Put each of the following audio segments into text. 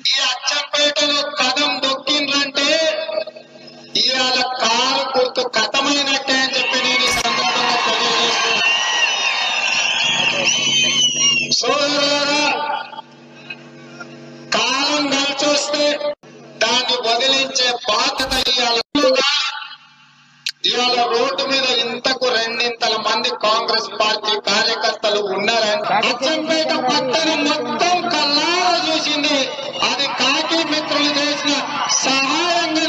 ఈ అచ్చంపేటలో కదం దొక్కిండ్రంటే ఇవాళ కారు గుర్తు కథమైనట్టే అని చెప్పి నేను ఈ సందర్భంగా తెలియజేస్తున్నా సోదరులారా కాలం కలిచొస్తే దాన్ని వదిలించే బాధ్యత ఇవాళ ఇవాళ రోడ్డు మీద ఇంతకు రెండింతల మంది కాంగ్రెస్ పార్టీ కార్యకర్తలు ఉన్నారని అచ్చంపేట పట్టణం మొత్తం కల్లారా చూసింది అది కాకి మిత్రులు చేసిన సహాయంగా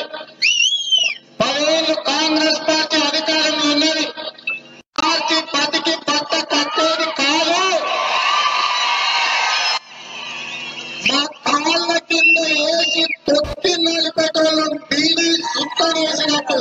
పదేళ్ళు కాంగ్రెస్ పార్టీ అధికారంలో ఉన్నది పార్టీ బతికి పట్ట కట్టేది కాదు మా కాళ్ళ కింద వేసి తొక్కి నలిపెట్టడం బీడీ సుత్తం వేసినట్టు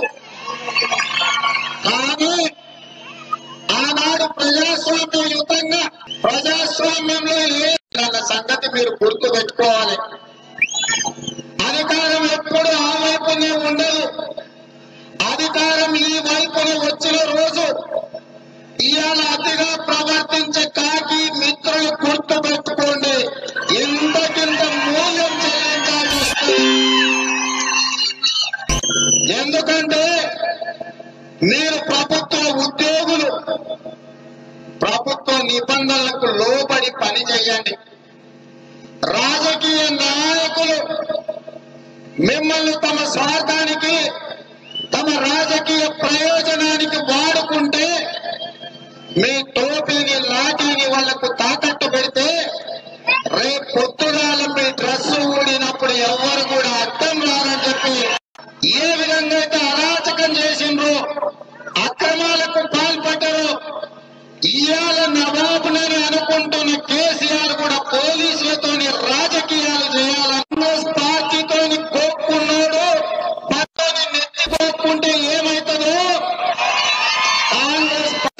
కానీ ఆనాడు ప్రజాస్వామ్యయుతంగా ప్రజాస్వామ్యంలో ఏ అన్న సంగతి మీరు గుర్తు పెట్టుకోవాలి అధికారం ఎప్పుడు ఆ వైపునే ఉండదు అధికారం ఈ వైపున వచ్చిన రోజు ఇవాళ అతిగా ప్రవర్తించే కాకి మిత్రులు గుర్తు పెట్టుకోండి ఇంతకింత మూల్యం చెల్లించాల్సి వస్తుంది ఎందుకంటే మీరు ప్రభుత్వ ఉద్యోగులు ప్రభుత్వ నిబంధనలకు లోబడి పని చేయండి రాజకీయ నాయకులు మిమ్మల్ని తమ స్వార్థానికి తమ రాజకీయ ప్రయోజనానికి వాడుకుంటే మీ టోపీని లాఠీని వాళ్లకు తాకట్టు పెడితే రేపు పొద్దుగాల మీ డ్రెస్ ఊడినప్పుడు ఎవ్వరు కూడా అర్థం రారని చెప్పి ఏ విధంగా అయితే అరాచకం చేసిండ్రో అక్రమాలకు పాల్పడ్డారో ఇవాళ నవాబునని అనుకుంటున్న కేసీఆర్ కూడా పోలీసులతోని రాజకీయాలు చేయాలి కాంగ్రెస్ పార్టీతోని కోక్కున్నాడు పక్కని నెత్తి కోక్కుంటే ఏమైతుందో కాంగ్రెస్